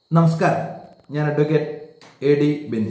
നമസ്കാരം ഞാൻ advocate A D Benny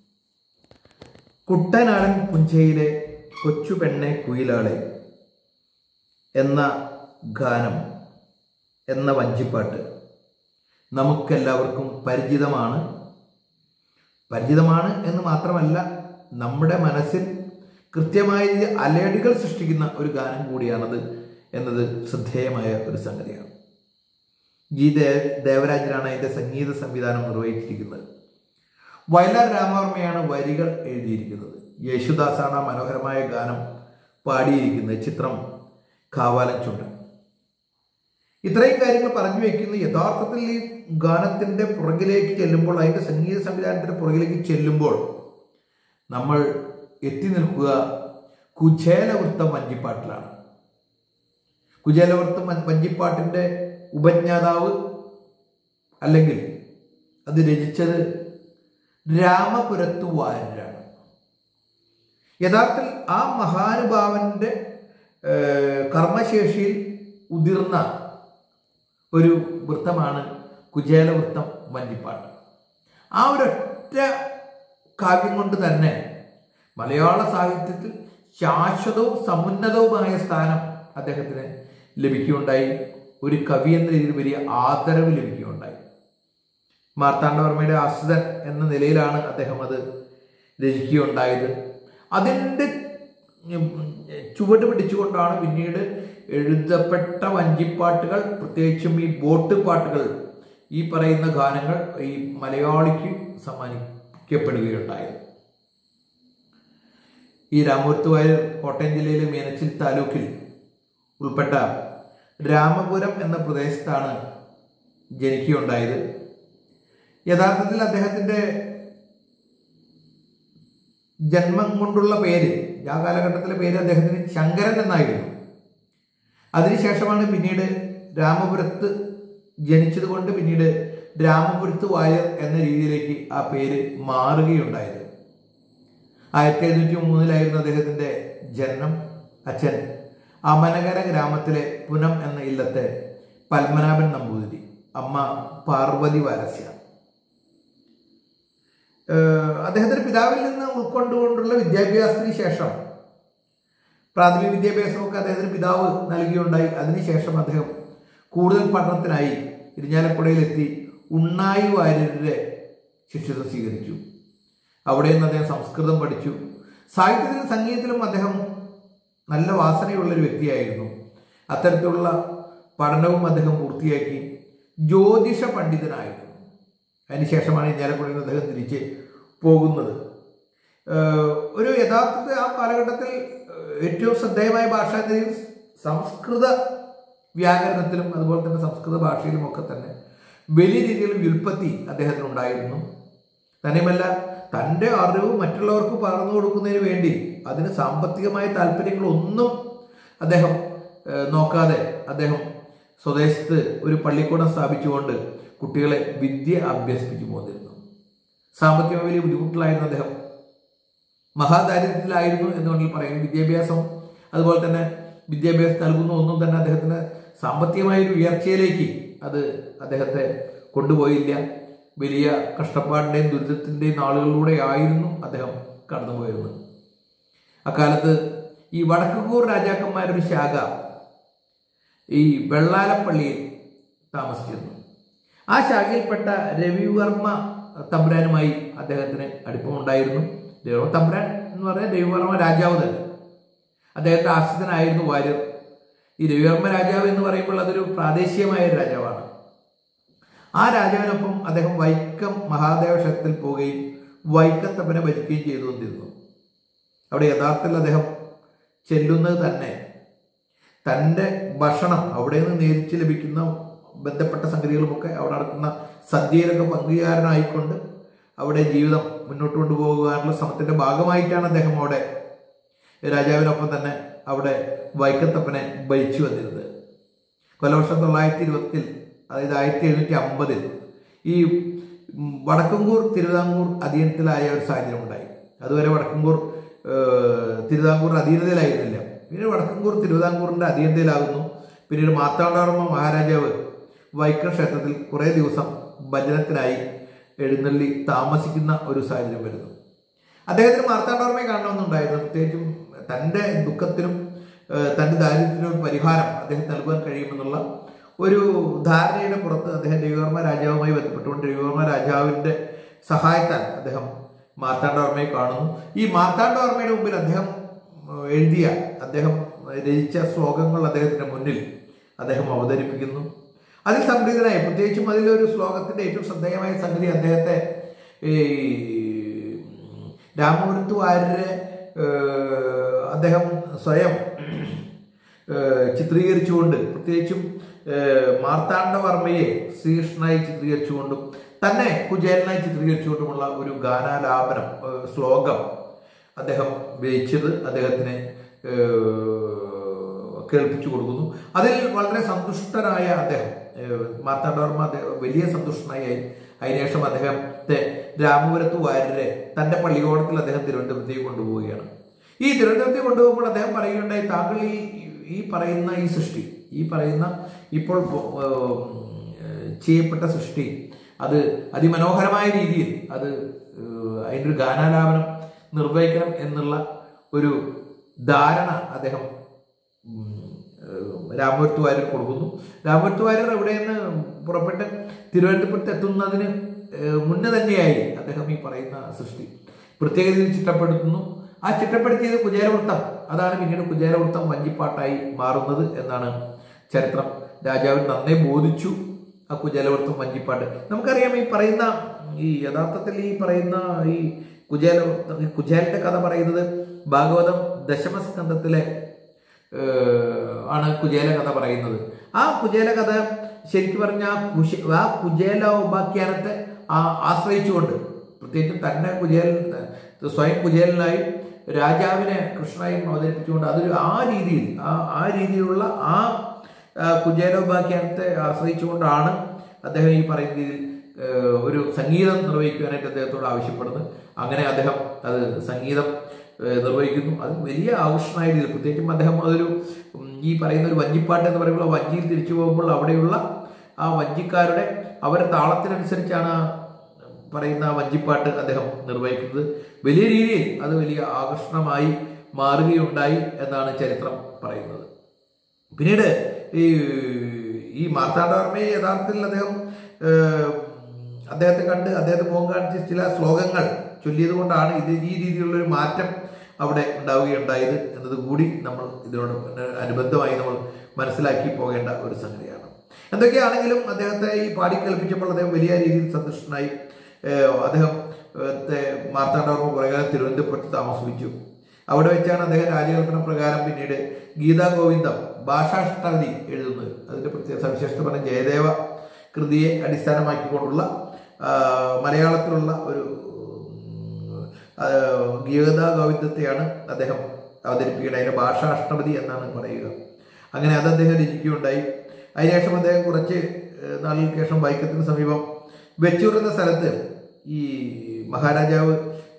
കുട്ടനാടൻ പുഞ്ചയിലെ കൊച്ചു പെണ്ണെ കുയിലാളെ എന്ന ഗാനം എന്ന വഞ്ചിപ്പാട്ട് നമുക്കെല്ലാവർക്കും പരിചിതമാണ് പരിചിതമാണ് എന്ന് മാത്രമല്ല നമ്മുടെ മനസ്സിൽ കൃത്യമായ രീതിയിൽ അലേടുകൾ സൃഷ്ടിക്കുന്ന ഒരു ഗാനം കൂടിയാണത് എന്നത് ശ്രദ്ധേയമായ ഒരു സംഗതിയാണ് ജി ദേ ദേവരാജനാണ് അതിൻ്റെ സംഗീത സംവിധാനം നിർവഹിച്ചിരിക്കുന്നത് വയലാർ രാമവർമ്മയാണ് വരികൾ എഴുതിയിരിക്കുന്നത് യേശുദാസാണ് ആ മനോഹരമായ ഗാനം പാടിയിരിക്കുന്നത് ചിത്രം കാവാലം ചുണ്ടൻ ഇത്രയും കാര്യങ്ങൾ പറഞ്ഞു വെക്കുന്ന യഥാർത്ഥത്തിൽ ഈ ഗാനത്തിന്റെ പുറകിലേക്ക് ചെല്ലുമ്പോൾ അതിന്റെ സംഗീത സംവിധാനത്തിന്റെ പുറകിലേക്ക് ചെല്ലുമ്പോൾ നമ്മൾ എത്തി നിൽക്കുക കുചേലവൃത്തം വഞ്ചിപ്പാട്ടിലാണ് കുചേലവൃത്തം വ- വഞ്ചിപ്പാട്ടിന്റെ ഉപജ്ഞാതാവ് അല്ലെങ്കിൽ അത് രചിച്ചത് രാമപുരത്തു വാര്യരാണ് യഥാർത്ഥത്തിൽ ആ മഹാനുഭാവന്റെ ഏഹ്, കർമ്മശേഷിയിൽ ഉതിർന്ന ഒരു വൃത്തമാണ് കുചേലവൃത്തം വഞ്ചിപ്പാട്ട് ആ ഒരൊറ്റ കാവ്യം കൊണ്ട് തന്നെ മലയാള സാഹിത്യത്തിൽ ശാശ്വതവും സമുന്നതവുമായ സ്ഥാനം അദ്ദേഹത്തിന് ലഭിക്കുകയുണ്ടായി ഒരു കവി എന്ന രീതിയിൽ വലിയ ആദരവ് ലഭിക്കുകയുണ്ടായി മാർത്താണ്ഡവർമ്മയുടെ ആശ്രിതൻ എന്ന നിലയിലാണ് അദ്ദേഹം അത് രചിക്കുകയുണ്ടായത് അതിൻ്റെ ഉം, ചുവട് പിടിച്ചുകൊണ്ടാണ് പിന്നീട് എഴുതപ്പെട്ട വഞ്ചിപ്പാട്ടുകൾ പ്രത്യേകിച്ചും ഈ ബോട്ട് പാട്ടുകൾ ഈ പറയുന്ന ഗാനങ്ങൾ ഈ മലയാളിക്ക് സമ്മാനിക്കപ്പെടുകയുണ്ടായത് ഈ രാമപുരത്ത് വാര്യർ കോട്ടയം ജില്ലയിലെ മീനച്ചിൽ താലൂക്കിൽ ഉൾപ്പെട്ട രാമപുരം എന്ന പ്രദേശത്താണ് ജനിക്കുകയുണ്ടായത് യഥാർത്ഥത്തിൽ അദ്ദേഹത്തിന്റെ ജന്മം കൊണ്ടുള്ള പേര് ആ കാലഘട്ടത്തിലെ പേര് അദ്ദേഹത്തിന് ശങ്കരൻ എന്നായിരുന്നു അതിനുശേഷമാണ് പിന്നീട് രാമപുരത്ത് ജനിച്ചതുകൊണ്ട് പിന്നീട് രാമപുരത്ത് വാര്യർ എന്ന രീതിയിലേക്ക് ആ പേര് മാറുകയുണ്ടായത് ആയിരത്തി എഴുന്നൂറ്റി മൂന്നിലായിരുന്നു അദ്ദേഹത്തിന്റെ ജനനം അച്ഛൻ അമനകര ഗ്രാമത്തിലെ പുനം എന്ന ഇല്ലത്തെ പത്മനാഭൻ നമ്പൂതിരി അമ്മ പാർവതി വാരസ്യ ഏഹ് അദ്ദേഹത്തിന്റെ പിതാവിൽ നിന്ന് ഉൾക്കൊണ്ടുകൊണ്ടുള്ള വിദ്യാഭ്യാസത്തിന് ശേഷം പ്രാഥമിക വിദ്യാഭ്യാസമൊക്കെ അദ്ദേഹത്തിന് പിതാവ് നൽകിയുണ്ടായി അതിനുശേഷം അദ്ദേഹം കൂടുതൽ പഠനത്തിനായി ഇരിഞ്ഞാലക്കുടയിലെത്തി ഉണ്ണായി വാര്യരുടെ ശിഷ്യത്വം സ്വീകരിച്ചു അവിടെ നിന്ന് അദ്ദേഹം സംസ്കൃതം പഠിച്ചു സാഹിത്യത്തിലും സംഗീതത്തിലും അദ്ദേഹം നല്ല വാസനയുള്ള ഒരു വ്യക്തിയായിരുന്നു അത്തരത്തിലുള്ള പഠനവും അദ്ദേഹം പൂർത്തിയാക്കി ജ്യോതിഷ പണ്ഡിതനായിരുന്നു അതിനുശേഷമാണ് ഇരിഞ്ഞാലക്കുടയിൽ നിന്ന് അദ്ദേഹം തിരിച്ച് പോകുന്നത് ഏഹ് ഒരു യഥാർത്ഥത്തിൽ ആ കാലഘട്ടത്തിൽ ഏഹ് ഏറ്റവും ശ്രദ്ധേയമായ ഭാഷ എന്ന രീതിയിൽ സംസ്കൃത വ്യാകരണത്തിലും അതുപോലെ തന്നെ സംസ്കൃത ഭാഷയിലും ഒക്കെ തന്നെ വലിയ രീതിയിൽ വ്യുൽപ്പത്തി അദ്ദേഹത്തിനുണ്ടായിരുന്നു തന്നെയുമല്ല തൻ്റെ അറിവ് മറ്റുള്ളവർക്ക് പകർന്നു കൊടുക്കുന്നതിന് വേണ്ടി അതിന് സാമ്പത്തികമായ താല്പര്യങ്ങളൊന്നും അദ്ദേഹം ഏഹ്, നോക്കാതെ അദ്ദേഹം സ്വദേശത്ത് ഒരു പള്ളിക്കൂടം സ്ഥാപിച്ചുകൊണ്ട് കുട്ടികളെ വിദ്യ അഭ്യസിപ്പിച്ചു പോന്നിരുന്നു സാമ്പത്തികമായി വലിയ ബുദ്ധിമുട്ടിലായിരുന്നു അദ്ദേഹം മഹാദാരിദ്ര്യത്തിലായിരുന്നു എന്ന് വേണമെങ്കിൽ പറയും വിദ്യാഭ്യാസം അതുപോലെ തന്നെ വിദ്യാഭ്യാസം നൽകുന്ന ഒന്നും തന്നെ അദ്ദേഹത്തിന് സാമ്പത്തികമായ ഒരു ഉയർച്ചയിലേക്ക് അത് അദ്ദേഹത്തെ കൊണ്ടുപോയില്ല വലിയ കഷ്ടപ്പാടിൻ്റെയും ദുരിതത്തിൻ്റെയും നാളുകളിലൂടെ ആയിരുന്നു അദ്ദേഹം കടന്നുപോയിരുന്നത് അക്കാലത്ത് ഈ വടക്കുകൂർ രാജാക്കന്മാരുടെ ശാഖ ഈ വെള്ളാലപ്പള്ളിയിൽ താമസിച്ചിരുന്നു ആ ശാഖയിൽപ്പെട്ട രവിവർമ്മ തമ്പുരാനുമായി അദ്ദേഹത്തിന് അടുപ്പമുണ്ടായിരുന്നു രവിവർമ്മ തമ്പുരാൻ എന്ന് പറഞ്ഞാൽ രവിവർമ്മ രാജാവ് തന്നെ അദ്ദേഹത്തെ ആശ്രിതനായിരുന്നു വാര്യർ ഈ രവിവർമ്മ രാജാവ് എന്ന് പറയുമ്പോൾ അതൊരു പ്രാദേശികമായ ഒരു രാജാവാണ് ആ രാജാവിനൊപ്പം അദ്ദേഹം വൈക്കം മഹാദേവ ക്ഷേത്രത്തിൽ പോവുകയും വൈക്കത്തപ്പനെ ഭരിക്കുകയും ചെയ്തുകൊണ്ടിരുന്നു അവിടെ യഥാർത്ഥത്തിൽ അദ്ദേഹം ചെല്ലുന്നത് തന്നെ തൻ്റെ ഭക്ഷണം അവിടെ നിന്ന് നേരിച്ച് ലഭിക്കുന്ന ബന്ധപ്പെട്ട സംഗതികളുമൊക്കെ അവിടെ നടക്കുന്ന സദ്യയിലൊക്കെ പങ്കുകാരനായിക്കൊണ്ട് അവിടെ ജീവിതം മുന്നോട്ട് കൊണ്ടുപോകാനുള്ള ശ്രമത്തിന്റെ ഭാഗമായിട്ടാണ് അദ്ദേഹം അവിടെ രാജാവിനൊപ്പം തന്നെ അവിടെ വൈക്കത്തപ്പനെ ഭരിച്ചു വന്നിരുന്നത് കൊലവർഷം തൊള്ളായിരത്തി ഇരുപത്തിൽ അതായത് ആയിരത്തി എഴുന്നൂറ്റി അമ്പതിൽ ഈ ഉം, വടക്കങ്കൂർ തിരുവിതാംകൂർ അധീനത്തിലായ ഒരു സാഹചര്യം ഉണ്ടായി അതുവരെ വടക്കങ്കൂർ ഏഹ്, തിരുവിതാംകൂർ അധീനതയിലായിരുന്നില്ല പിന്നീട് വടക്കങ്കൂർ തിരുവിതാംകൂറിന്റെ അധീനതയിലാകുന്നു പിന്നീട് മാർത്താണ്ഡവർമ്മ മഹാരാജാവ് വൈക്കം ക്ഷേത്രത്തിൽ കുറേ ദിവസം ഭജനത്തിനായി എഴുന്നള്ളി താമസിക്കുന്ന ഒരു സാഹചര്യം വരുന്നു അദ്ദേഹത്തിന് മാർത്താണ്ഡവർമ്മയെ കാണണമെന്നുണ്ടായിരുന്നു പ്രത്യേകിച്ചും തൻ്റെ ദുഃഖത്തിനും ഏഹ്, തൻ്റെ ദാരിദ്ര്യത്തിനും ഒരു പരിഹാരം അദ്ദേഹം നൽകുവാൻ കഴിയുമെന്നുള്ള ഒരു ധാരണയുടെ പുറത്ത് അദ്ദേഹം രവിവർമ്മ രാജാവുമായി ബന്ധപ്പെട്ടുകൊണ്ട് രവിവർമ്മ രാജാവിൻ്റെ സഹായത്താൽ അദ്ദേഹം മാർത്താണ്ഡവർമ്മയെ കാണുന്നു ഈ മാർത്താണ്ഡവർമ്മയുടെ മുമ്പിൽ അദ്ദേഹം ഏഹ്, എഴുതിയ അദ്ദേഹം രചിച്ച ശ്ലോകങ്ങൾ അദ്ദേഹത്തിന്റെ മുന്നിൽ അദ്ദേഹം അവതരിപ്പിക്കുന്നു അതിൽ സംപ്രീതനായി പ്രത്യേകിച്ചും അതിലൊരു ശ്ലോകത്തിന്റെ ഏറ്റവും ശ്രദ്ധേയമായ സംഗതി അദ്ദേഹത്തെ ഈ രാമപുരത്ത് വാര്യരെ ഏഹ്, അദ്ദേഹം സ്വയം ഏഹ്, ചിത്രീകരിച്ചുകൊണ്ട് പ്രത്യേകിച്ചും ഏഹ്, മാർത്താണ്ഡവർമ്മയെ ശ്രീകൃഷ്ണനായി ചിത്രീകരിച്ചുകൊണ്ടും തന്നെ കുചേലനായി ചിത്രീകരിച്ചുകൊണ്ടുമുള്ള ഒരു ഗാനാലാപനം ഏഹ്, ശ്ലോകം അദ്ദേഹം രചിച്ചത് അദ്ദേഹത്തിന് ഏഹ്, കേൾപ്പിച്ചു കൊടുക്കുന്നു അതിൽ വളരെ സന്തുഷ്ടനായ അദ്ദേഹം ഏഹ്, മാർത്താണ്ഡവർമ്മ അദ്ദേഹം വലിയ സന്തുഷ്ടനായി അതിനുശേഷം അദ്ദേഹത്തെ രാമപുരത്ത് വാര്യരെ തന്റെ പള്ളിയോടത്തിൽ അദ്ദേഹം തിരുവനന്തപുരത്തേക്ക് കൊണ്ടുപോവുകയാണ് ഈ തിരുവനന്തപുരത്തേക്ക് കൊണ്ടുപോകുമ്പോൾ അദ്ദേഹം പറയുകയുണ്ടായി താങ്കൾ ഈ ഈ പറയുന്ന ഈ സൃഷ്ടി ഈ പറയുന്ന ഇപ്പോൾ ഏഹ്, ചെയ്യപ്പെട്ട സൃഷ്ടി അത് അതിമനോഹരമായ രീതിയിൽ അത് ഏഹ്, അതിൻ്റെ ഒരു ഗാനാലാപനം നിർവഹിക്കണം എന്നുള്ള ഒരു ധാരണ അദ്ദേഹം ഉം, ഏഹ്, രാമപുരത്ത് വാര്യർ കൊടുക്കുന്നു രാമപുരത്ത് വാര്യർ ഇവിടെ നിന്ന് പുറപ്പെട്ട് തിരുവനന്തപുരത്ത് എത്തുന്നതിന് ഏഹ്, മുന്നേ തന്നെയായി അദ്ദേഹം ഈ പറയുന്ന സൃഷ്ടി പ്രത്യേക രീതിയിൽ ചിട്ടപ്പെടുത്തുന്നു ആ ചിട്ടപ്പെടുത്തിയത് കുചേരവൃത്തം അതാണ് പിന്നീട് കുചേരവൃത്തം വഞ്ചിപ്പാട്ടായി മാറുന്നത് എന്നാണ് ചരിത്രം രാജാവിന് നന്നേ ബോധിച്ചു ആ കുചേലവൃത്തം വഞ്ചിപ്പാട്ട് നമുക്കറിയാം ഈ പറയുന്ന ഈ യഥാർത്ഥത്തിൽ ഈ പറയുന്ന ഈ കുചേലവൃത്തം ഈ കുചേലന്റെ കഥ പറയുന്നത് ഭാഗവതം ദശമസ്കന്ധത്തിലെ ഏഹ്, ആണ് കുചേല കഥ പറയുന്നത് ആ കുചേല കഥ ശരിക്കും പറഞ്ഞ ആ കുശ ആ കുചേല ഉപാഖ്യാനത്തെ ആ ആശ്രയിച്ചുകൊണ്ട് പ്രത്യേകിച്ചും തന്നെ കുചേലൻ സ്വയം കുചേലനായും രാജാവിനെ കൃഷ്ണനായും അവതരിപ്പിച്ചുകൊണ്ട് അതൊരു ആ രീതിയിൽ ആ ആ രീതിയിലുള്ള ആ ആ, കുചേലോപാഖ്യാനത്തെ ആശ്രയിച്ചുകൊണ്ടാണ് അദ്ദേഹം ഈ പറയുന്ന രീതിയിൽ ഏഹ്, ഒരു സംഗീതം നിർവഹിക്കുവാനായിട്ട് അദ്ദേഹത്തോട് ആവശ്യപ്പെടുന്നത് അങ്ങനെ അദ്ദേഹം അത് സംഗീതം ഏഹ്, നിർവഹിക്കുന്നു അത് വലിയ ആകർഷണമായ രീതിയിൽ പ്രത്യേകിച്ചും അദ്ദേഹം അതൊരു ഉം, ഈ പറയുന്ന ഒരു വഞ്ചിപ്പാട്ട് എന്ന് പറയുമ്പോൾ ആ വഞ്ചിയിൽ തിരിച്ചു പോകുമ്പോൾ അവിടെയുള്ള ആ വഞ്ചിക്കാരുടെ അവരുടെ താളത്തിനനുസരിച്ചാണ് ആ പറയുന്ന ആ വഞ്ചിപ്പാട്ട് അദ്ദേഹം നിർവഹിക്കുന്നത് വലിയ രീതിയിൽ അത് വലിയ ആകർഷണമായി മാറുകയുണ്ടായി എന്നാണ് ചരിത്രം പറയുന്നത് പിന്നീട് ഈ ഈ മാർത്താണ്ഡവർമ്മയെ യഥാർത്ഥത്തിൽ അദ്ദേഹം ഏഹ്, അദ്ദേഹത്തെ കണ്ട് അദ്ദേഹത്തെ മുഖം കാണിച്ച് ചില ശ്ലോകങ്ങൾ ചൊല്ലിയത് കൊണ്ടാണ് ഇത് ഈ രീതിയിലുള്ള ഒരു മാറ്റം അവിടെ ഉണ്ടാവുകയുണ്ടായത് എന്നത് കൂടി നമ്മൾ ഇതിനോട് അനുബന്ധമായി നമ്മൾ മനസ്സിലാക്കി പോകേണ്ട ഒരു സംഗതിയാണ് എന്തൊക്കെയാണെങ്കിലും അദ്ദേഹത്തെ ഈ പാടി കേൾപ്പിച്ചപ്പോൾ അദ്ദേഹം വലിയ രീതിയിൽ സന്തുഷ്ടനായി ഏഹ്, അദ്ദേഹം ഏഹ്, മാർത്താണ്ഡവർമ്മ കുറേ കാലം തിരുവനന്തപുരത്ത് താമസിപ്പിച്ചു അവിടെ വെച്ചാണ് അദ്ദേഹം രാജകൽപ്പന പ്രകാരം പിന്നീട് ഗീതാ ഗോവിന്ദം ഭാഷാഷ്ടതി എഴുതുന്നത് അതിന്റെ പ്രത്യേക സവിശേഷത പറഞ്ഞ ജയദേവ കൃതിയെ അടിസ്ഥാനമാക്കിക്കൊണ്ടുള്ള ആ, മലയാളത്തിലുള്ള ഒരു ഉം, ആ, ഗീതാ ഗോവിന്ദത്തെയാണ് അദ്ദേഹം അവതരിപ്പിക്കുന്നത് അതിന്റെ ഭാഷാഷ്ടപതി എന്നാണ് പറയുക അങ്ങനെ അത് അദ്ദേഹം രചിക്കുകയുണ്ടായി അതിനുശേഷം അദ്ദേഹം കുറച്ച് ഏഹ്, നാളുകൾക്ക് ശേഷം വൈക്കത്തിന് സമീപം വെച്ചൂർ എന്ന സ്ഥലത്ത് ഈ മഹാരാജാവ്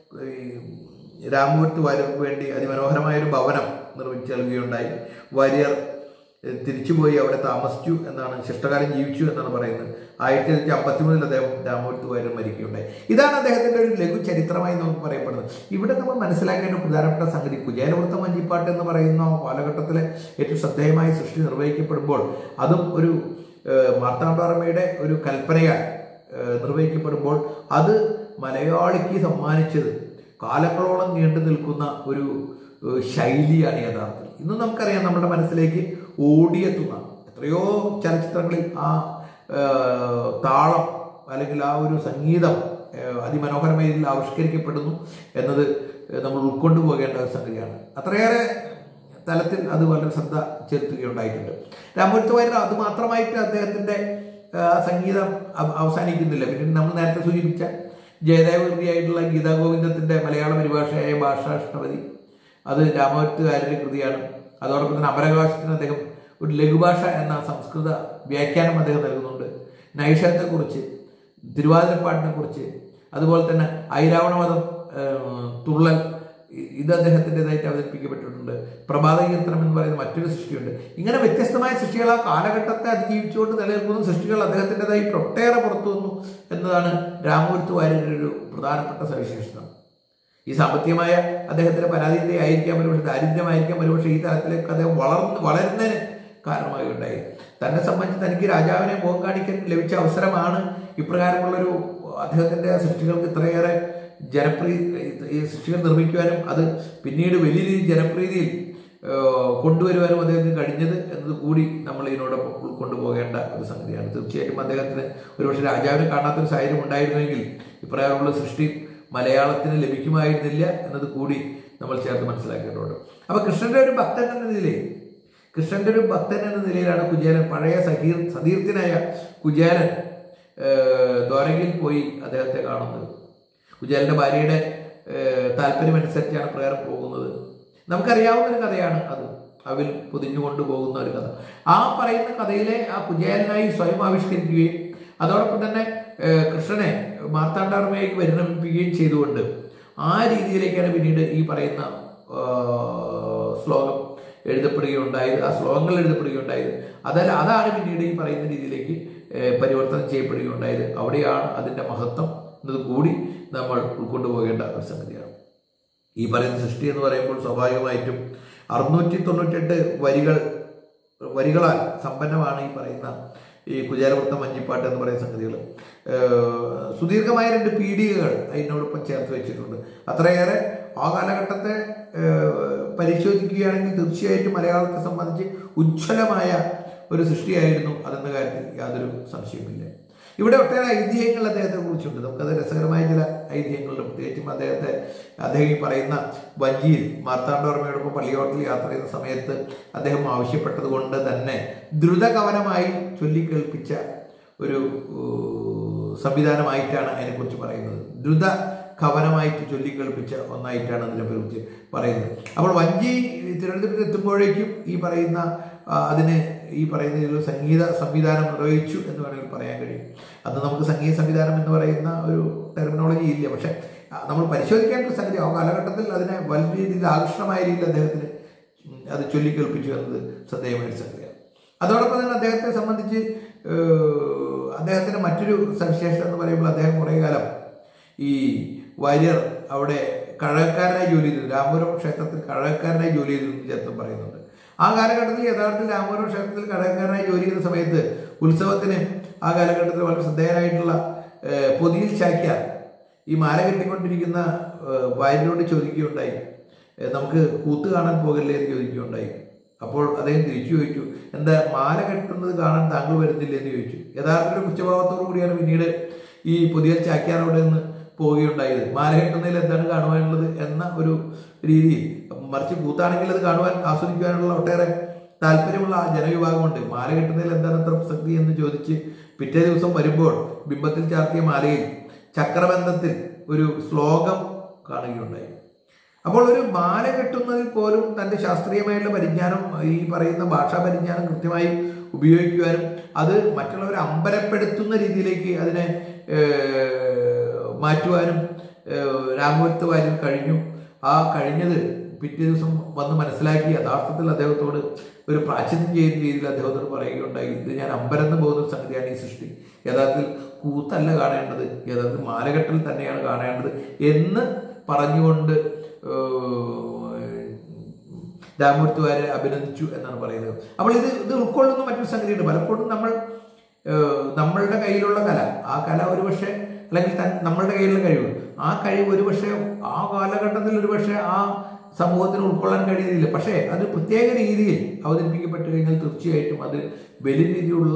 ഈ രാമപുരത്ത് വാര്യർക്ക് വേണ്ടി അതിമനോഹരമായ ഒരു ഭവനം നിർമ്മിച്ചു നൽകുകയുണ്ടായി വാര്യർ ഏഹ്, തിരിച്ചുപോയി അവിടെ താമസിച്ചു എന്നാണ് ശിഷ്ടകാലം ജീവിച്ചു എന്നാണ് പറയുന്നത് ആയിരത്തി തൊള്ളായിരത്തി അമ്പത്തി മൂന്നിൽ അദ്ദേഹം രാമപുരത്ത് വാര്യർ മരിക്കുകയുണ്ടായി ഇതാണ് അദ്ദേഹത്തിന്റെ ഒരു ലഘു ചരിത്രമായി നമുക്ക് പറയപ്പെടുന്നത് ഇവിടെ നമ്മൾ മനസ്സിലാക്കേണ്ട ഒരു പ്രധാനപ്പെട്ട സംഗതി കുചേലവൃത്ത വഞ്ചിപ്പാട്ട് എന്ന് പറയുന്ന കാലഘട്ടത്തിലെ ഏറ്റവും ശ്രദ്ധേയമായ സൃഷ്ടി നിർവഹിക്കപ്പെടുമ്പോൾ അതും ഒരു ഏഹ്, മാർത്താണ്ഡവർമ്മയുടെ ഒരു കൽപ്പനയാൽ ഏഹ്, നിർവഹിക്കപ്പെടുമ്പോൾ അത് മലയാളിക്ക് സമ്മാനിച്ചത് കാലങ്ങളോളം നീണ്ടു നിൽക്കുന്ന ഒരു ഏഹ്, ശൈലിയാണ് യഥാർത്ഥത്തിൽ ഇന്ന് നമുക്കറിയാം നമ്മുടെ മനസ്സിലേക്ക് ഓടിയെത്തുന്ന എത്രയോ ചലച്ചിത്രങ്ങളിൽ ആ ഏഹ്, താളം അല്ലെങ്കിൽ ആ ഒരു സംഗീതം ഏഹ്, അതിമനോഹരമായ രീതിയിൽ ആവിഷ്കരിക്കപ്പെടുന്നു എന്നത് ഏഹ്, നമ്മൾ ഉൾക്കൊണ്ടു പോകേണ്ട ഒരു സംഗതിയാണ് അത്രയേറെ തലത്തിൽ അത് വളരെ ശ്രദ്ധ ചെലുത്തുകയുണ്ടായിട്ടുണ്ട് രാമപുരത്ത് വാര്യർ അത് മാത്രമായിട്ട് അദ്ദേഹത്തിന്റെ ആ, സംഗീതം അവ- അവസാനിക്കുന്നില്ല പിന്നെ നമ്മൾ നേരത്തെ സൂചിപ്പിച്ച ജയദേവകൃതിയായിട്ടുള്ള ഗീതാ ഗോവിന്ദത്തിന്റെ മലയാള പരിഭാഷയായ ഭാഷാഷ്ടപതി അത് രാമപുരത്തുകാരുടെ കൃതിയാണ് അതോടൊപ്പം തന്നെ അമരകാശത്തിന് അദ്ദേഹം ഒരു ലഘുഭാഷ എന്ന സംസ്കൃത വ്യാഖ്യാനം അദ്ദേഹം നൽകുന്നുണ്ട് നൈഷത്തെക്കുറിച്ച് തിരുവാതിരപ്പാട്ടിനെ കുറിച്ച് അതുപോലെ തന്നെ ഐരാവണവധം ഏഹ്, തുള്ളൽ ഇ- ഇത് അദ്ദേഹത്തിൻ്റെതായിട്ട് അവതരിപ്പിക്കപ്പെട്ടിട്ടുണ്ട് പ്രഭാത കീർത്തനം എന്ന് പറയുന്ന മറ്റൊരു സൃഷ്ടിയുണ്ട് ഇങ്ങനെ വ്യത്യസ്തമായ സൃഷ്ടികൾ ആ കാലഘട്ടത്തെ അതിജീവിച്ചുകൊണ്ട് നിലനിൽക്കുന്ന സൃഷ്ടികൾ അദ്ദേഹത്തിൻ്റെതായിട്ട് ഒട്ടേറെ പുറത്തു വന്നു എന്നതാണ് രാമപുരത്ത് വാര്യരുടെ ഒരു പ്രധാനപ്പെട്ട സവിശേഷത ഈ സാമ്പത്തികമായ അദ്ദേഹത്തിന്റെ പരാധീനത ആയിരിക്കാം ഒരുപക്ഷെ ദാരിദ്ര്യമായിരിക്കാം ഒരുപക്ഷെ ഈ തലത്തിലേക്ക് അദ്ദേഹം വളർന്ന് വളരുന്നതിന് കാരണമായി ഉണ്ടായി തന്നെ സംബന്ധിച്ച് തനിക്ക് രാജാവിനെ മുഖം കാണിക്കാൻ ലഭിച്ച അവസരമാണ് ഇപ്രകാരമുള്ളൊരു അദ്ദേഹത്തിന്റെ സൃഷ്ടികൾക്ക് ഇത്രയേറെ ജനപ്രീ ഈ സൃഷ്ടികൾ നിർമ്മിക്കുവാനും അത് പിന്നീട് വലിയ രീതിയിൽ ജനപ്രീതിയിൽ ഏഹ്, കൊണ്ടുവരുവാനും അദ്ദേഹത്തിന് കഴിഞ്ഞത് എന്നത് കൂടി നമ്മൾ ഇതിനോടൊപ്പം ഉൾക്കൊണ്ടുപോകേണ്ട ഒരു സംഗതിയാണ് തീർച്ചയായിട്ടും അദ്ദേഹത്തിന് ഒരുപക്ഷെ രാജാവിനെ കാണാത്തൊരു സാഹചര്യം ഉണ്ടായിരുന്നെങ്കിൽ ഇപ്രകാരമുള്ള സൃഷ്ടി മലയാളത്തിന് ലഭിക്കുമായിരുന്നില്ല എന്നത് കൂടി നമ്മൾ ചേർത്ത് മനസ്സിലാക്കേണ്ടതുണ്ട് അപ്പൊ കൃഷ്ണന്റെ ഒരു ഭക്തൻ എന്ന നിലയിൽ കൃഷ്ണന്റെ ഒരു ഭക്തൻ എന്ന നിലയിലാണ് കുചേലൻ പഴയ സഹീർ സതീർത്ഥനായ കുചേലൻ ഏഹ്, ദ്വാരകയിൽ പോയി അദ്ദേഹത്തെ കാണുന്നത് കുചേലന്റെ ഭാര്യയുടെ ഏഹ്, താല്പര്യമനുസരിച്ചാണ് പ്രകാരം പോകുന്നത് നമുക്കറിയാവുന്ന ഒരു കഥയാണ് അത് അവിൽ പൊതിഞ്ഞുകൊണ്ട് പോകുന്ന ഒരു കഥ ആ പറയുന്ന കഥയിലെ ആ കുചേലനായി സ്വയം ആവിഷ്കരിക്കുകയും അതോടൊപ്പം തന്നെ ഏഹ്, കൃഷ്ണനെ മാർത്താണ്ഡവർമ്മയ്ക്ക് പരിണമിപ്പിക്കുകയും ചെയ്തുകൊണ്ട് ആ രീതിയിലേക്കാണ് പിന്നീട് ഈ പറയുന്ന ആ, ശ്ലോകം എഴുതപ്പെടുകയുണ്ടായത് ആ ശ്ലോകങ്ങൾ എഴുതപ്പെടുകയുണ്ടായത് അതല്ല അതാണ് പിന്നീട് ഈ പറയുന്ന രീതിയിലേക്ക് ഏഹ്, പരിവർത്തനം ചെയ്യപ്പെടുകയുണ്ടായത് അവിടെയാണ് അതിൻ്റെ മഹത്വം എന്നത് കൂടി നമ്മൾ ഉൾക്കൊണ്ടുപോകേണ്ട ഒരു സംഗതിയാണ് ഈ പറയുന്ന സൃഷ്ടി എന്ന് പറയുമ്പോൾ സ്വാഭാവികമായിട്ടും അറുന്നൂറ്റി തൊണ്ണൂറ്റെട്ട് വരികൾ വരികളാൽ സമ്പന്നമാണ് ഈ പറയുന്ന ഈ കുചേലവൃത്തം മഞ്ഞിപ്പാട്ട് എന്ന് പറയുന്ന സംഗതികൾ ഏഹ് സുദീർഘമായ രണ്ട് പീഡികകൾ അതിനോടൊപ്പം ചേർത്ത് വെച്ചിട്ടുണ്ട് അത്രയേറെ ആ കാലഘട്ടത്തെ ഏഹ് പരിശോധിക്കുകയാണെങ്കിൽ തീർച്ചയായിട്ടും മലയാളത്തെ സംബന്ധിച്ച് ഉജ്ജ്വലമായ ഒരു സൃഷ്ടിയായിരുന്നു അതെന്ന കാര്യത്തിൽ യാതൊരു സംശയവുമില്ല ഇവിടെ ഒട്ടേറെ ഐതിഹ്യങ്ങൾ അദ്ദേഹത്തെ കുറിച്ചുണ്ട് നമുക്കത് രസകരമായ ചില ഐതിഹ്യങ്ങളുണ്ട് പ്രത്യേകിച്ചും അദ്ദേഹത്തെ അദ്ദേഹം ഈ പറയുന്ന വഞ്ചിയിൽ മാർത്താണ്ഡവർമ്മയോടൊപ്പം പള്ളിയോട്ടത്തിൽ യാത്ര ചെയ്യുന്ന സമയത്ത് അദ്ദേഹം ആവശ്യപ്പെട്ടത് കൊണ്ട് തന്നെ ദ്രുതകവനമായി ചൊല്ലിക്കേൾപ്പിച്ച ഒരു ഏഹ്, സംവിധാനമായിട്ടാണ് അതിനെക്കുറിച്ച് പറയുന്നത് ദ്രുത കവനമായിട്ട് ചൊല്ലിക്കേൾപ്പിച്ച ഒന്നായിട്ടാണ് അതിനെക്കുറിച്ച് പറയുന്നത് അപ്പോൾ വഞ്ചി തിരുവനന്തപുരത്ത് എത്തുമ്പോഴേക്കും ഈ പറയുന്ന ആ, അതിന് ഈ പറയുന്ന ഒരു സംഗീത സംവിധാനം നിർവഹിച്ചു എന്ന് വേണമെങ്കിൽ പറയാൻ കഴിയും അന്ന് നമുക്ക് സംഗീത സംവിധാനം എന്ന് പറയുന്ന ഒരു ടെർമിനോളജി ഇല്ല പക്ഷെ ആ, നമ്മൾ പരിശോധിക്കേണ്ട ഒരു സംഗതി ആ കാലഘട്ടത്തിൽ അതിനെ വലിയ രീതിയിൽ ആകർഷണമായ രീതിയിൽ അദ്ദേഹത്തിന് ഉം, അത് ചൊല്ലിക്കേൾപ്പിച്ചു എന്നത് ശ്രദ്ധേയമായ ഒരു സംഗതിയാണ് അതോടൊപ്പം തന്നെ അദ്ദേഹത്തെ സംബന്ധിച്ച് ഏഹ്, അദ്ദേഹത്തിന്റെ മറ്റൊരു സവിശേഷത എന്ന് പറയുമ്പോൾ അദ്ദേഹം കുറേ കാലം ഈ വാര്യർ അവിടെ കഴകക്കാരനായി ജോലി ചെയ്തു രാമപുരം ക്ഷേത്രത്തിൽ കഴകക്കാരനായി ജോലി ചെയ്തു എന്ന് ചേർത്തും പറയുന്നുണ്ട് ആ കാലഘട്ടത്തിൽ യഥാർത്ഥത്തിൽ രാമപുരം ക്ഷേത്രത്തിൽ കഴകക്കാരനായി ജോലി ചെയ്യുന്ന സമയത്ത് ഉത്സവത്തിന് ആ കാലഘട്ടത്തിൽ വളരെ ശ്രദ്ധേയനായിട്ടുള്ള ഏഹ്, പൊതിയിൽ ചാക്യാർ ഈ മാല കെട്ടിക്കൊണ്ടിരിക്കുന്ന ഏഹ്, വാര്യരോട് ചോദിക്കുകയുണ്ടായി ഏഹ്, നമുക്ക് കൂത്ത് കാണാൻ പോകല്ലേ എന്ന് ചോദിക്കുകയുണ്ടായി അപ്പോൾ അദ്ദേഹം തിരിച്ചു ചോദിച്ചു എന്താ മാല കെട്ടുന്നത് കാണാൻ താങ്കൾ വരുന്നില്ല എന്ന് ചോദിച്ചു യഥാർത്ഥത്തിൽ ഉച്ചഭാവത്തോടു കൂടിയാണ് പിന്നീട് ഈ പുതിയ ചാക്യാറോടെ നിന്ന് പോവുകയുണ്ടായത് മാല കെട്ടുന്നതിൽ എന്താണ് കാണുവാനുള്ളത് എന്ന ഒരു രീതിയിൽ മറിച്ച് കൂത്താണെങ്കിൽ അത് കാണുവാൻ ആസ്വദിക്കുവാനുള്ള ഒട്ടേറെ താല്പര്യമുള്ള ആ ജനവിഭാഗമുണ്ട് മാല കെട്ടുന്നതിൽ എന്താണ് അത്ര പ്രസക്തി എന്ന് ചോദിച്ച് പിറ്റേ ദിവസം വരുമ്പോൾ ബിംബത്തിൽ ചാർത്തിയ മാലയിൽ ചക്രബന്ധത്തിൽ ഒരു ശ്ലോകം കാണുകയുണ്ടായി അപ്പോൾ ഒരു മാല കെട്ടുന്നതിൽ പോലും തന്റെ ശാസ്ത്രീയമായിട്ടുള്ള പരിജ്ഞാനം ഈ പറയുന്ന ഭാഷാ പരിജ്ഞാനം കൃത്യമായി ഉപയോഗിക്കുവാനും അത് മറ്റുള്ളവരെ അമ്പലപ്പെടുത്തുന്ന രീതിയിലേക്ക് അതിനെ ഏഹ്, മാറ്റുവാനും ഏഹ്, രാമപുരത്ത് വാര്യർ കഴിഞ്ഞു ആ കഴിഞ്ഞത് പിറ്റേ ദിവസം വന്ന് മനസ്സിലാക്കി യഥാർത്ഥത്തിൽ അദ്ദേഹത്തോട് ഒരു പ്രാചീനം ചെയ്യുന്ന രീതിയിൽ അദ്ദേഹത്തോട് പറയുകയുണ്ടായി ഇത് ഞാൻ അമ്പരന്ന് പോകുന്ന ഒരു സംഗതിയാണ് ഈ സൃഷ്ടി യഥാർത്ഥത്തിൽ കൂത്തല്ല കാണേണ്ടത് യഥാർത്ഥത്തിൽ മാലകെട്ടൽ തന്നെയാണ് കാണേണ്ടത് എന്ന് പറഞ്ഞുകൊണ്ട് ഏഹ്, രാമൂർത്തുകാരെ അഭിനന്ദിച്ചു എന്നാണ് പറയുന്നത് അപ്പോൾ ഇത് ഇത് ഉൾക്കൊള്ളുന്ന മറ്റൊരു സംഗതിയുണ്ട് പലപ്പോഴും നമ്മൾ ഏഹ്, നമ്മളുടെ കയ്യിലുള്ള കല ആ കല ഒരുപക്ഷെ അല്ലെങ്കിൽ തൻ നമ്മളുടെ കയ്യിലുള്ള കഴിവ് ആ കഴിവ് ഒരുപക്ഷെ ആ കാലഘട്ടത്തിൽ ഒരുപക്ഷെ ആ സമൂഹത്തിന് ഉൾക്കൊള്ളാൻ കഴിയുന്നില്ല പക്ഷേ അത് പ്രത്യേക രീതിയിൽ അവതരിപ്പിക്കപ്പെട്ട് കഴിഞ്ഞാൽ തീർച്ചയായിട്ടും അത് വലിയ രീതിയിലുള്ള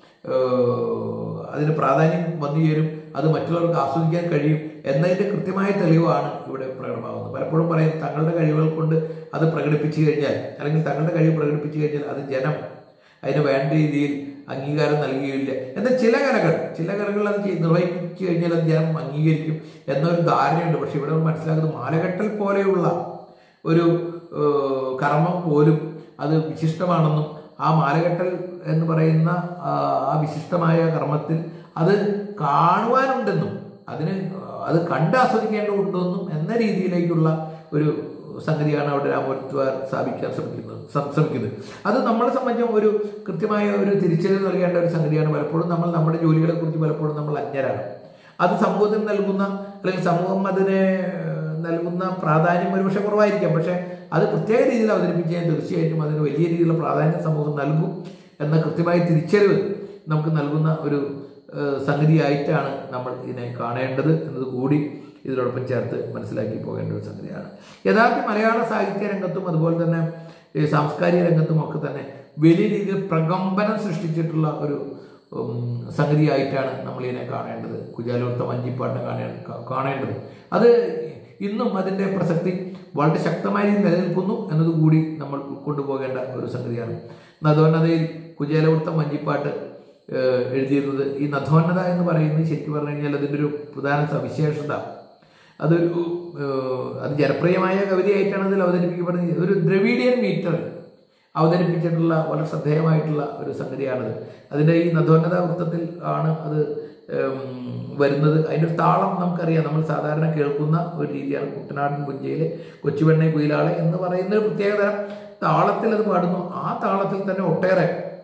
ഏഹ്, അതിന് പ്രാധാന്യം വന്നു ചേരും അത് മറ്റുള്ളവർക്ക് ആസ്വദിക്കാൻ കഴിയും എന്നതിന്റെ കൃത്യമായ തെളിവാണ് ഇവിടെ പ്രകടമാകുന്നത് പലപ്പോഴും പറയും തങ്ങളുടെ കഴിവുകൾ കൊണ്ട് അത് പ്രകടിപ്പിച്ചു കഴിഞ്ഞാൽ അല്ലെങ്കിൽ തങ്ങളുടെ കഴിവ് പ്രകടിപ്പിച്ചു കഴിഞ്ഞാൽ അത് ജനം അതിന് വേണ്ട രീതിയിൽ അംഗീകാരം നൽകുകയില്ല എന്നാൽ ചില കലകൾ ചില കലകൾ അത് ചെയ്ത് നിർവഹിച്ചു കഴിഞ്ഞാൽ അത് ജനം അംഗീകരിക്കും എന്നൊരു ധാരണയുണ്ട് പക്ഷെ ഇവിടെ നമ്മൾ മനസ്സിലാക്കുന്നത് മാലകെട്ടൽ പോലെയുള്ള ഒരു ഏഹ്, കർമ്മം പോലും അത് വിശിഷ്ടമാണെന്നും ആ മാലകെട്ടൽ എന്ന് പറയുന്ന ആ, ആ വിശിഷ്ടമായ കർമ്മത്തിൽ അത് കാണുവാനുണ്ടെന്നും അതിന് അത് കണ്ട് ആസ്വദിക്കേണ്ടതുണ്ടെന്നും എന്ന രീതിയിലേക്കുള്ള ഒരു സംഗതിയാണ് അവിടെ രാമോത്വാർ സ്ഥാപിക്കാൻ ശ്രമിക്കുന്നത് സം- ശ്രമിക്കുന്നത് അത് നമ്മളെ സംബന്ധിച്ചും ഒരു കൃത്യമായ ഒരു തിരിച്ചറിവ് നൽകേണ്ട ഒരു സംഗതിയാണ് പലപ്പോഴും നമ്മൾ നമ്മുടെ ജോലികളെ കുറിച്ച് പലപ്പോഴും നമ്മൾ അജ്ഞരാണ് അത് സമൂഹത്തിന് നൽകുന്ന അല്ലെങ്കിൽ സമൂഹം അതിന് ഏഹ്, നൽകുന്ന പ്രാധാന്യം ഒരുപക്ഷെ കുറവായിരിക്കാം പക്ഷെ അത് പ്രത്യേക രീതിയിൽ അവതരിപ്പിക്കാൻ തീർച്ചയായിട്ടും അതിന് വലിയ രീതിയിലുള്ള പ്രാധാന്യം സമൂഹം നൽകും എന്ന കൃത്യമായ തിരിച്ചറിവ് നമുക്ക് നൽകുന്ന ഒരു ഏഹ്, സംഗതിയായിട്ടാണ് നമ്മൾ ഇതിനെ കാണേണ്ടത് എന്നത് കൂടി ഇതിനോടൊപ്പം ചേർത്ത് മനസ്സിലാക്കി പോകേണ്ട ഒരു സംഗതിയാണ് യഥാർത്ഥ മലയാള സാഹിത്യ രംഗത്തും അതുപോലെ തന്നെ ഈ സാംസ്കാരിക രംഗത്തും ഒക്കെ തന്നെ വലിയ രീതിയിൽ പ്രകമ്പനം സൃഷ്ടിച്ചിട്ടുള്ള ഒരു ഉം, സംഗതിയായിട്ടാണ് നമ്മൾ ഇതിനെ കാണേണ്ടത് കുജാലോർത്ത വഞ്ചിപ്പാട്ടിനെ കാണേ കാ- കാണേണ്ടത് അത് ഇന്നും അതിൻ്റെ പ്രസക്തി വളരെ ശക്തമായി നിലനിൽക്കുന്നു എന്നതുകൂടി നമ്മൾ കൊണ്ടുപോകേണ്ട ഒരു സംഗതിയാണ് നദോന്നതയിൽ കുജാലവൃത്തം വഞ്ചിപ്പാട്ട് ഏഹ്, എഴുതിയിരുന്നത് ഈ നദോന്നത എന്ന് പറയുന്നത് ശരിക്കും പറഞ്ഞു കഴിഞ്ഞാൽ അതിൻ്റെ ഒരു പ്രധാന സവിശേഷത അതൊരു ഏഹ്, അത് ജനപ്രിയമായ കവിതയായിട്ടാണ് അതിൽ അവതരിപ്പിക്കപ്പെടുന്നത് ഒരു ദ്രവീഡിയൻ മീറ്റർ അവതരിപ്പിച്ചിട്ടുള്ള വളരെ ശ്രദ്ധേയമായിട്ടുള്ള ഒരു സംഗതിയാണത് അതിൻ്റെ ഈ നദോന്നത വൃത്തത്തിൽ ആണ് അത് ഉം, വരുന്നത് അതിൻ്റെ ഒരു താളം നമുക്കറിയാം നമ്മൾ സാധാരണ കേൾക്കുന്ന ഒരു രീതിയാണ് കുട്ടനാടൻ പുഞ്ചയിലെ കൊച്ചുവെണ്ണ കുയിലാളെ എന്ന് പറയുന്ന ഒരു പ്രത്യേകതരം താളത്തിൽ അത് പാടുന്നു ആ താളത്തിൽ തന്നെ ഒട്ടേറെ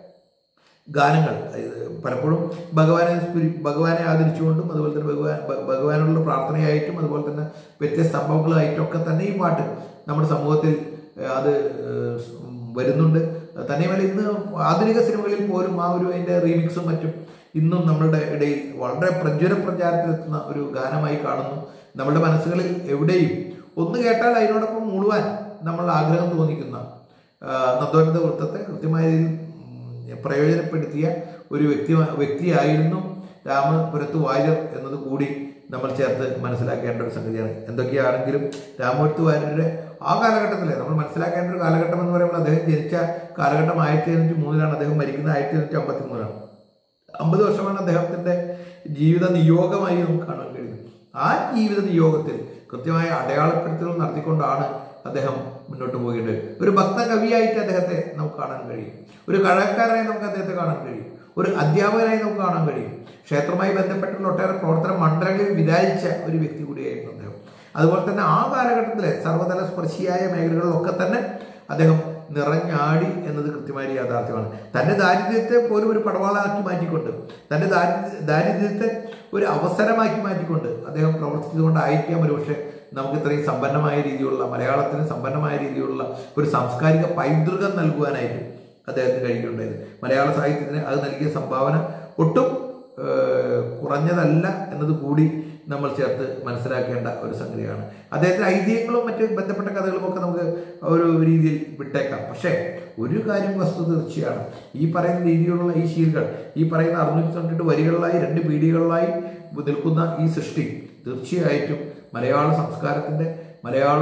ഗാനങ്ങൾ ഇത് പലപ്പോഴും ഭഗവാനെ സ്തുതി- ഭഗവാനെ ആദരിച്ചുകൊണ്ടും അതുപോലെ തന്നെ ഭഗവാൻ ഭ- ഭഗവാനോടുള്ള പ്രാർത്ഥനയായിട്ടും അതുപോലെ തന്നെ വ്യത്യസ്ത സംഭവങ്ങളായിട്ടും ഒക്കെ തന്നെ ഈ പാട്ട് നമ്മുടെ സമൂഹത്തിൽ ഏഹ്, അത് ഏഹ്, സ്- വരുന്നുണ്ട് തന്നെയുമല്ല ഇന്ന് ആധുനിക സിനിമകളിൽ പോലും ആ ഒരു അതിൻ്റെ റീമിക്സും മറ്റും ഇന്നും നമ്മളുടെ ഇടയിൽ വളരെ പ്രജ്വല പ്രചാരത്തിലെത്തുന്ന ഒരു ഗാനമായി കാണുന്നു നമ്മുടെ മനസ്സുകളിൽ എവിടെയും ഒന്ന് കേട്ടാൽ അതിനോടൊപ്പം മൂടുവാൻ നമ്മൾ ആഗ്രഹം തോന്നിക്കുന്ന നന്ദോന്നത വൃത്തത്തെ കൃത്യമായ രീതിയിൽ ഉം, പ്രയോജനപ്പെടുത്തിയ ഒരു വ്യക്തി വ്യക്തിയായിരുന്നു രാമപുരത്ത് വാര്യർ എന്നത് കൂടി നമ്മൾ ചേർത്ത് മനസ്സിലാക്കേണ്ട ഒരു സംഗതിയാണ് എന്തൊക്കെയാണെങ്കിലും രാമപുരത്ത് വാര്യരുടെ ആ കാലഘട്ടത്തിലെ നമ്മൾ മനസ്സിലാക്കേണ്ട ഒരു കാലഘട്ടം എന്ന് പറയുമ്പോൾ അദ്ദേഹം ജനിച്ച കാലഘട്ടം ആയിരത്തി എഴുന്നൂറ്റി മൂന്നിലാണ് അദ്ദേഹം മരിക്കുന്നത് ആയിരത്തി എഴുന്നൂറ്റി അമ്പത്തി മൂന്നിലാണ് അമ്പത് വർഷമാണ് അദ്ദേഹത്തിന്റെ ജീവിത നിയോഗമായി നമുക്ക് കാണാൻ കഴിയുന്നത് ആ ജീവിത നിയോഗത്തിൽ കൃത്യമായ അടയാളപ്പെടുത്തലുകൾ നടത്തിക്കൊണ്ടാണ് അദ്ദേഹം മുന്നോട്ട് പോകേണ്ടത് ഒരു ഭക്ത കവിയായിട്ട് അദ്ദേഹത്തെ നമുക്ക് കാണാൻ കഴിയും ഒരു കഴകക്കാരനായി നമുക്ക് അദ്ദേഹത്തെ കാണാൻ കഴിയും ഒരു അധ്യാപകനായി നമുക്ക് കാണാൻ കഴിയും ക്ഷേത്രവുമായി ബന്ധപ്പെട്ടുള്ള ഒട്ടേറെ പ്രവർത്തന മണ്ഡലങ്ങളിൽ വിരാജിച്ച ഒരു വ്യക്തി കൂടിയായിരുന്നു അദ്ദേഹം അതുപോലെ തന്നെ ആ കാലഘട്ടത്തിലെ സർവ്വതല സ്പർശിയായ മേഖലകളിലൊക്കെ തന്നെ അദ്ദേഹം നിറഞ്ഞാടി എന്നത് കൃത്യമായ ഒരു യാഥാർത്ഥ്യമാണ് തന്റെ ദാരിദ്ര്യത്തെ പോലും ഒരു പടവാളാക്കി മാറ്റിക്കൊണ്ട് തന്റെ ദാരിദ്ര്യ ദാരിദ്ര്യത്തെ ഒരു അവസരമാക്കി മാറ്റിക്കൊണ്ട് അദ്ദേഹം പ്രവർത്തിച്ചതുകൊണ്ടായിരിക്കാം ഒരുപക്ഷെ നമുക്ക് ഇത്രയും സമ്പന്നമായ രീതിയിലുള്ള മലയാളത്തിന് സമ്പന്നമായ രീതിയിലുള്ള ഒരു സാംസ്കാരിക പൈതൃകം നൽകുവാനായിട്ട് അദ്ദേഹത്തിന് കഴിയുകയുണ്ടായത് മലയാള സാഹിത്യത്തിന് അത് നൽകിയ സംഭാവന ഒട്ടും ഏഹ്, കുറഞ്ഞതല്ല എന്നത് കൂടി നമ്മൾ ചേർത്ത് മനസ്സിലാക്കേണ്ട ഒരു സംഗതിയാണ് അദ്ദേഹത്തിന്റെ ഐതിഹ്യങ്ങളും മറ്റ് ബന്ധപ്പെട്ട കഥകളും ഒക്കെ നമുക്ക് ഒരു രീതിയിൽ വിട്ടേക്കാം പക്ഷേ ഒരു കാര്യം വസ്തു തീർച്ചയാണ് ഈ പറയുന്ന രീതിയിലുള്ള ഈ ശീലുകൾ ഈ പറയുന്ന അറുന്നൂറ്റി തൊണ്ണൂറ്റി വരികളിലായി രണ്ട് പീടികളിലായി നിൽക്കുന്ന ഈ സൃഷ്ടി തീർച്ചയായിട്ടും മലയാള സംസ്കാരത്തിന്റെ മലയാള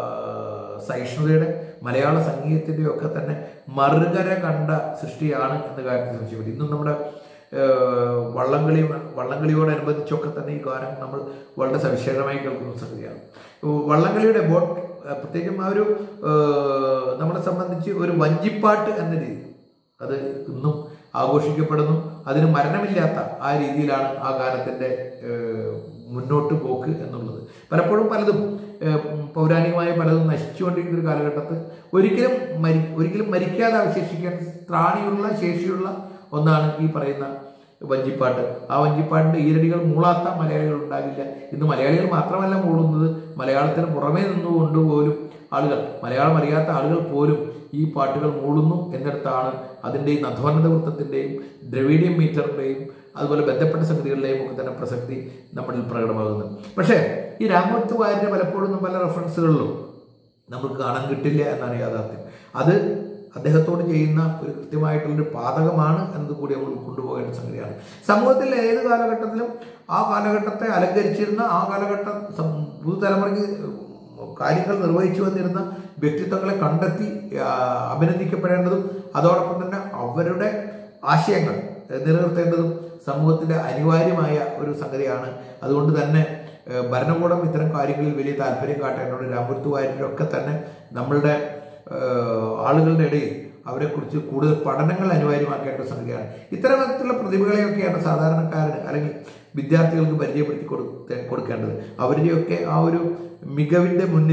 ആ, സഹിഷ്ണുതയുടെ മലയാള സംഗീതത്തിന്റെ ഒക്കെ തന്നെ മറുകര കണ്ട സൃഷ്ടിയാണ് എന്ന കാര്യത്തിൽ സംശയമില്ല ഇന്നും നമ്മുടെ ഏഹ്, വള്ളംകളി വള്ളംകളിയോടനുബന്ധിച്ചൊക്കെ തന്നെ ഈ ഗാനം നമ്മൾ വളരെ സവിശേഷമായി കേൾക്കുന്ന സംഗതിയാണ് ഉ- വള്ളംകളിയുടെ ബോട്ട് ഏഹ്, പ്രത്യേകിച്ചും ആ ഒരു ഏഹ്, നമ്മളെ സംബന്ധിച്ച് ഒരു വഞ്ചിപ്പാട്ട് എന്ന രീതി അത് ഇന്നും ആഘോഷിക്കപ്പെടുന്നു അതിന് മരണമില്ലാത്ത ആ രീതിയിലാണ് ആ ഗാനത്തിന്റെ ഏഹ്, മുന്നോട്ട് പോക്ക് എന്നുള്ളത് പലപ്പോഴും പലതും ഏഹ്, പൗരാണികമായ പലതും നശിച്ചുകൊണ്ടിരിക്കുന്ന ഒരു കാലഘട്ടത്ത് ഒരിക്കലും മരി ഒരിക്കലും മരിക്കാതെ അവശേഷിക്കാൻ ത്രാണിയുള്ള ശേഷിയുള്ള ഒന്നാണ് ഈ പറയുന്ന വഞ്ചിപ്പാട്ട് ആ വഞ്ചിപ്പാട്ടിന്റെ ഈരടികൾ മൂളാത്ത മലയാളികൾ ഉണ്ടാകില്ല ഇന്ന് മലയാളികൾ മാത്രമല്ല മൂളുന്നത് മലയാളത്തിന് പുറമേ നിന്നുകൊണ്ട് പോലും ആളുകൾ മലയാളം അറിയാത്ത ആളുകൾ പോലും ഈ പാട്ടുകൾ മൂളുന്നു എന്നിടത്താണ് അതിൻ്റെ ഈ നധോന്നത വൃത്തത്തിൻ്റെയും ദ്രവീഡിയം മീറ്ററിൻ്റെയും അതുപോലെ ബന്ധപ്പെട്ട സംഗതികളുടെയും ഒക്കെ തന്നെ പ്രസക്തി നമ്മളിൽ പ്രകടമാകുന്നത് പക്ഷേ ഈ രാമൂർത്തി വാര്യരെ പലപ്പോഴും പല റെഫറൻസുകളിലും നമുക്ക് കാണാൻ കിട്ടില്ല എന്നാണ് യാഥാർത്ഥ്യം അത് അദ്ദേഹത്തോട് ചെയ്യുന്ന ഒരു കൃത്യമായിട്ടുള്ളൊരു പാതകമാണ് എന്നത് കൂടി നമ്മൾ കൊണ്ടുപോകേണ്ട സംഗതിയാണ് സമൂഹത്തിൽ ഏത് കാലഘട്ടത്തിലും ആ കാലഘട്ടത്തെ അലങ്കരിച്ചിരുന്ന ആ കാലഘട്ട സം- പുതുതലമുറയ്ക്ക് കാര്യങ്ങൾ നിർവഹിച്ചു വന്നിരുന്ന വ്യക്തിത്വങ്ങളെ കണ്ടെത്തി ആ, അഭിനന്ദിക്കപ്പെടേണ്ടതും അതോടൊപ്പം തന്നെ അവരുടെ ആശയങ്ങൾ ഏഹ്, നിലനിർത്തേണ്ടതും സമൂഹത്തിന്റെ അനിവാര്യമായ ഒരു സംഗതിയാണ് അതുകൊണ്ട് തന്നെ ഏഹ്, ഭരണകൂടം ഇത്തരം കാര്യങ്ങളിൽ വലിയ താല്പര്യം കാട്ടേണ്ടതുണ്ട് രാമപുരത്ത് വാര്യരൊക്കെ തന്നെ നമ്മളുടെ ഏഹ്, ആളുകളുടെ ഇടയിൽ അവരെക്കുറിച്ച് കൂടുതൽ പഠനങ്ങൾ അനിവാര്യമാക്കേണ്ട സംഗതിയാണ് ഇത്തരത്തിലുള്ള പ്രതിഭകളെയൊക്കെയാണ് സാധാരണക്കാരന് അല്ലെങ്കിൽ വിദ്യാർത്ഥികൾക്ക് പരിചയപ്പെടുത്തി കൊടുത്ത കൊടുക്കേണ്ടത് അവരുടെയൊക്കെ ആ ഒരു മികവിന്റെ മുന്നിൽ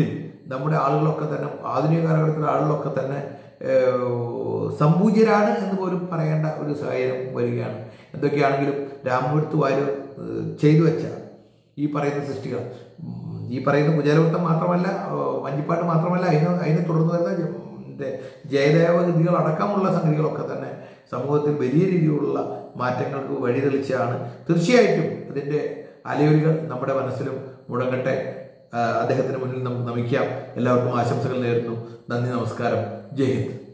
നമ്മുടെ ആളുകളൊക്കെ തന്നെ ആധുനിക കാലഘട്ടത്തിലെ ആളുകളൊക്കെ തന്നെ ഏഹ്, സംപൂജ്യരാണ് എന്ന് പോലും പറയേണ്ട ഒരു സാഹചര്യം വരികയാണ് എന്തൊക്കെയാണെങ്കിലും രാമപുരത്ത് വാര്യർ ഏഹ്, ചെയ്തു വെച്ച ഈ പറയുന്ന സൃഷ്ടികൾ ഉം, ഈ പറയുന്ന കുചേലവൃത്തം മാത്രമല്ല ഏഹ്, വഞ്ചിപ്പാട്ട് മാത്രമല്ല അതിന് അതിനെ തുടർന്ന് വരുന്ന ജ- മറ്റേ ജയദേവഗതികൾ അടക്കമുള്ള സംഗതികളൊക്കെ തന്നെ സമൂഹത്തിൽ വലിയ രീതിയിലുള്ള മാറ്റങ്ങൾക്ക് വഴിതെളിച്ചാണ് തീർച്ചയായിട്ടും ഇതിൻ്റെ അലയൊലികൾ നമ്മുടെ മനസ്സിലും മുടങ്ങട്ടെ ആ, അദ്ദേഹത്തിന് മുന്നിൽ നമുക്ക് നമിക്കാം എല്ലാവർക്കും ആശംസകൾ നേരുന്നു നന്ദി നമസ്കാരം ജയ് ഹിന്ദ്